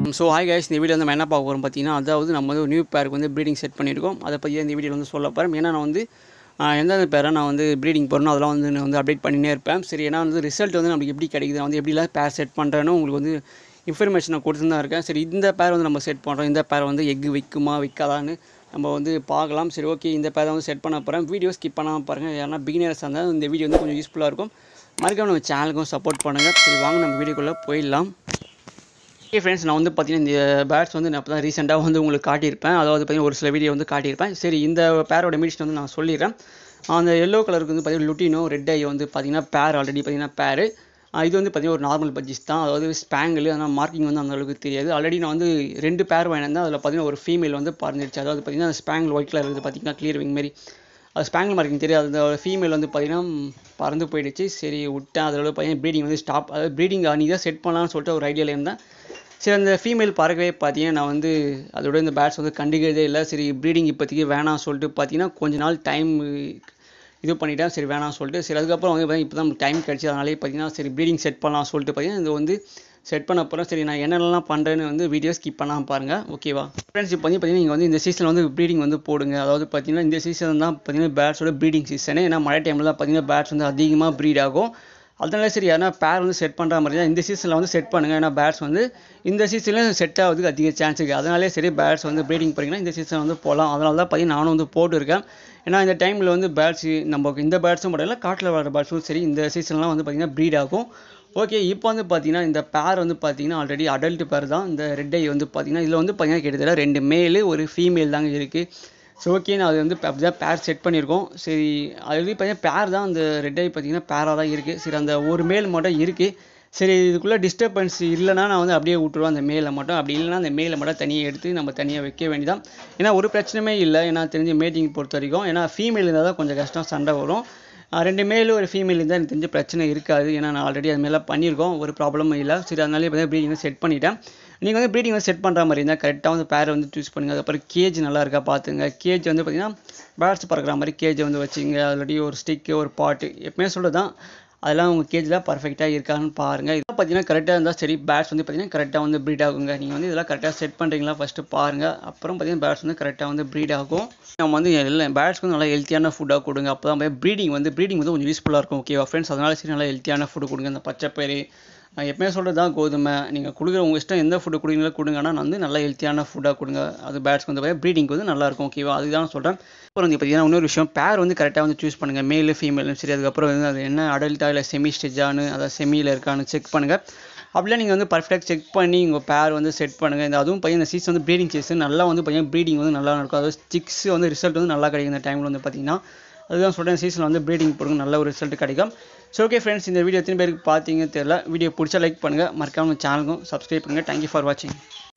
so hi guys இந்த video வந்து நம்ம என்ன பார்க்க போகிறோம் பார்த்தீங்கன்னா அதாவது நம்ம வந்து ஒரு நியூ பேருக்கு வந்து ப்ரீடிங் செட் பண்ணியிருக்கோம் அதை பற்றி இந்த வீடியோவில் வந்து சொல்ல போகிறேன் ஏன்னா நான் வந்து ஆஹ், எந்தெந்த பேரை நான் வந்து ப்ரீடிங் போகிறேனோ அதெல்லாம் வந்து நான் வந்து அப்டேட் பண்ணினே இருப்பேன் சரி ஏன்னா வந்து ரிசல்ட் வந்து நமக்கு எப்படி கிடைக்குது நான் வந்து எப்படிலாம் பேர் செட் பண்ணுறேன்னு உங்களுக்கு வந்து இன்ஃபர்மேஷன் நான் கொடுத்து தான் இருக்கேன் சரி இந்த பேர் வந்து நம்ம செட் பண்ணுறோம் இந்த பேர் வந்து எக் வைக்குமா வைக்காதான்னு நம்ம வந்து பார்க்கலாம் சரி ஓகே இந்த பேரை வந்து செட் பண்ண போகிறேன் வீடியோ ஸ்கிப் பண்ணாமல் பாருங்கள் ஏன்னா பிகினர்ஸ் இருந்தால் இந்த வீடியோ வந்து கொஞ்சம் யூஸ்ஃபுல்லாக இருக்கும் மறக்காம நம்ம சேனலுக்கும் சப்போர்ட் பண்ணுங்கள் சரி வாங்க நம்ம வீடியோக்குள்ளே போயிடலாம் ஓகே ஃப்ரெண்ட்ஸ் நான் வந்து பார்த்தீங்கன்னா இந்த பேட்ஸ் வந்து நான் இப்போ தான் ரீசெண்டாக வந்து உங்களுக்கு காட்டியிருப்பேன் அதாவது பார்த்தீங்கன்னா ஒரு சில வீடியோ வந்து காட்டியிருப்பேன் சரி இந்த பேரோட மீடிஷன் வந்து நான் சொல்லிடுறேன் அந்த எல்லோ கலருக்கு வந்து பார்த்தீங்கன்னா லுட்டினோ ரெட் ஐ வந்து பார்த்தீங்கன்னா பேர் ஆல்ரெடி பார்த்தீங்கன்னா பேர் இது வந்து பார்த்தீங்கன்னா ஒரு நார்மல் பட்ஜெட் தான் அதாவது ஸ்பேங்கிள் ஆனால் மார்க்கிங் வந்து அந்த அளவுக்கு தெரியாது ஆல்ரெடி நான் வந்து ரெண்டு பேர் வாங்கினேன் அதில் பார்த்தீங்கன்னா ஒரு ஃபீமேல் வந்து பறந்துடுச்சு அதாவது பார்த்தீங்கன்னா ஸ்பேங்கிள் ஒயிட் கலர் இருக்குது பார்த்தீங்கன்னா கிளியர் விங் மாதிரி அது ஸ்பேங்கிள் மார்க்கிங் தெரியாது அந்த ஃபீமேல் வந்து பார்த்தீங்கன்னா பறந்து போயிடுச்சு சரி விட்டேன் அதோட பார்த்தீங்கன்னா ப்ரீடிங் வந்து ஸ்டாப் அதாவது ப்ரீடிங் நீ தான் செட் பண்ணலாம்னு சொல்லிட்டு ஒரு ஐடியாவில் இருந்தேன் சரி அந்த ஃபீமேல் பறக்கவே பார்த்தீங்கன்னா நான் வந்து அதோட இந்த பேட்ஸ் வந்து கண்டுக்கிறதே இல்லை சரி ப்ரீடிங் இப்போதைக்கு வேணாம் சொல்லிட்டு பார்த்தீங்கன்னா கொஞ்ச நாள் டைம் இது பண்ணிட்டேன் சரி வேணாம் சொல்லிட்டு சரி அதுக்கப்புறம் வந்து இப்போ தான் டைம் கிடச்சி அதனாலே பார்த்தீங்கன்னா சரி ப்ரீடிங் செட் பண்ணலாம் சொல்லிட்டு பார்த்தீங்கன்னா இது வந்து செட் பண்ண அப்புறம் சரி நான் என்னென்னலாம் பண்ணுறேன்னு வந்து வீடியோ ஸ்கிப் பண்ணாமல் பாருங்கள் ஓகேவா ஃப்ரெண்ட்ஸ் இப்போ வந்து பார்த்தீங்கன்னா நீங்கள் வந்து இந்த சீசனில் வந்து ப்ரீடிங் வந்து போடுங்க அதாவது பார்த்தீங்கன்னா இந்த சீசன் தான் பார்த்தீங்கன்னா பேட்ஸோட ப்ரீடிங் சீசனு ஏன்னா மழை டைமில் தான் பார்த்தீங்கன்னா பேட்ஸ் வந்து அதிகமாக ப்ரீட் ஆகும் அதனால சரி யாரா பேர் வந்து செட் பண்ணுற மாதிரி தான் இந்த சீசனில் வந்து செட் பண்ணுங்கள் ஏன்னா பேட்ஸ் வந்து இந்த சீசனில் செட் ஆகிறதுக்கு அதிக சான்ஸ் இருக்குது அதனாலே சரி பேட்ஸ் வந்து ப்ரீடிங் பண்ணிங்கன்னா இந்த சீசன் வந்து போகலாம் அதனால தான் பார்த்தீங்கன்னா நானும் வந்து போட்டிருக்கேன் ஏன்னா இந்த டைமில் வந்து பேட்ஸ் நம்ம இந்த பேட்ஸும் மட்டும் இல்லை காட்டில் வர பேட்ஸும் சரி இந்த சீசன்லாம் வந்து பார்த்திங்கன்னா ப்ரீட் ஆகும் ஓகே இப்போ வந்து பார்த்தீங்கன்னா இந்த பேர் வந்து பார்த்தீங்கன்னா ஆல்ரெடி அடல்ட் பேர் தான் இந்த ரெட் ஐ வந்து பார்த்தீங்கன்னா இதில் வந்து பார்த்தீங்கன்னா கிட்டத்தட்ட ரெண்டு மேலு ஒரு ஃபீமேல் தாங்க இருக்குது ஸோ ஓகே நான் அது வந்து அப்படி தான் பேர் செட் பண்ணியிருக்கோம் சரி ஆல்ரெடி பார்த்தீங்கன்னா பேர் தான் அந்த ரெட் ஐ பார்த்தீங்கன்னா பேராக தான் இருக்குது சரி அந்த ஒரு மேல் மட்டும் இருக்குது சரி இதுக்குள்ளே டிஸ்டர்பன்ஸ் இல்லைனா நான் வந்து அப்படியே விட்டுருவேன் அந்த மேலை மட்டும் அப்படி இல்லைனா அந்த மேலை மட்டும் தனியாக எடுத்து நம்ம தனியாக வைக்க வேண்டியதான் ஏன்னா ஒரு பிரச்சனையுமே இல்லை ஏன்னா தெரிஞ்ச மேட்டிங் பொறுத்த வரைக்கும் ஏன்னா ஃபீமேல் இருந்தால் தான் கொஞ்சம் கஷ்டம் சண்டை வரும் ஆஹ் ரெண்டு மேலும் ஒரு ஃபீமேல் இருந்தால் எனக்கு தெரிஞ்ச பிரச்சனை இருக்காது ஏன்னா நான் ஆல்ரெடி அது மாதிரிலாம் பண்ணியிருக்கோம் ஒரு ப்ராப்ளமும் இல்லை சரி அதனாலே இப்போ தான் ப்ரீடிங் செட் பண்ணிட்டேன் நீங்கள் வந்து ப்ரீடிங் வந்து செட் பண்ணுற மாதிரி இருந்தால் கரெக்டாக வந்து பேரை வந்து சூஸ் பண்ணுங்கள் அதுக்கப்புறம் கேஜ் நல்லா இருக்கா பார்த்துங்க கேஜ் வந்து பார்த்தீங்கன்னா பேர்ட்ஸ் பறக்கிற மாதிரி கேஜ் வந்து வச்சுங்க ஆல்ரெடி ஒரு ஸ்டிக்கு ஒரு பாட்டு எப்பவுமே சொல்கிறது தான் அதெல்லாம் உங்கள் கேஜில் பர்ஃபெக்டாக இருக்கான்னு பாருங்கள் இதெல்லாம் பார்த்தீங்கன்னா கரெக்டாக இருந்தால் சரி பேட்ஸ் வந்து பார்த்தீங்கன்னா கரெக்டாக வந்து ப்ரீட் ஆகுங்க நீங்கள் வந்து இதெல்லாம் கரெக்டாக செட் பண்ணுறீங்களா ஃபஸ்ட்டு பாருங்கள் அப்புறம் பார்த்தீங்கன்னா பேட்ஸ் வந்து கரெக்டாக வந்து ப்ரீட் ஆகும் நம்ம வந்து எல்லாம் பேட்ஸ்க்கு வந்து நல்லா ஹெல்த்தியான ஃபுட்டாக கொடுங்க அப்போ தான் ப்ரீடிங் வந்து ப்ரீடிங் வந்து கொஞ்சம் யூஸ்ஃபுல்லாக இருக்கும் ஓகேவா ஃப்ரெண்ட்ஸ் அதனால சரி நல்லா ஹெல்த்தியான ஃபுட்டு கொடுங்க இந்த பச்சைப்பயிறு நான் எப்பவுமே சொல்கிறது தான் கோதுமை நீங்கள் கொடுக்குற உங்கள் இஷ்டம் எந்த ஃபுட்டு கொடுங்களோ கொடுங்க ஆனால் நான் வந்து நல்லா ஹெல்த்தியான ஃபுட்டாக கொடுங்க அது பேட்ஸ்க்கு வந்து ப்ரீடிங்க்கு வந்து நல்லா இருக்கும் ஓகேவா அதுதான் சொல்கிறேன் அப்புறம் வந்து பார்த்தீங்கன்னா இன்னொரு விஷயம் பேர் வந்து கரெக்டாக வந்து சூஸ் பண்ணுங்கள் மேலு ஃபீமேலும் சரி அதுக்கப்புறம் வந்து அது என்ன அடல்ட்டா இல்லை செமி ஸ்டேஜானு அதாவது செமியில் இருக்கான்னு செக் பண்ணுங்கள் அப்படிலாம் நீங்கள் வந்து பர்ஃபெக்டாக செக் பண்ணி உங்கள் பேர் வந்து செட் பண்ணுங்கள் இந்த அதுவும் பையன் இந்த சீசன் வந்து ப்ரீடிங் சீசன் நல்லா வந்து பையன் ப்ரீடிங் வந்து நல்லா இருக்கும் அதாவது சிக்ஸ் வந்து ரிசல்ட் வந்து நல்லா கிடைக்கும் இந்த டைமில் வந்து பார்த்தீங்கன்னா அதுதான் சொல்கிறேன் சீசனில் வந்து ப்ரீடிங் போடுங்க நல்ல ஒரு ரிசல்ட் கிடைக்கும் ஸோ ஓகே ஃப்ரெண்ட்ஸ் இந்த வீடியோ எத்தனை பேருக்கு பார்த்தீங்கன்னு தெரியல வீடியோ பிடிச்சா லைக் பண்ணுங்கள் மறக்காம சேனலுக்கும் சப்ஸ்கிரைப் பண்ணுங்கள் தேங்க்யூ ஃபார் வாட்சிங்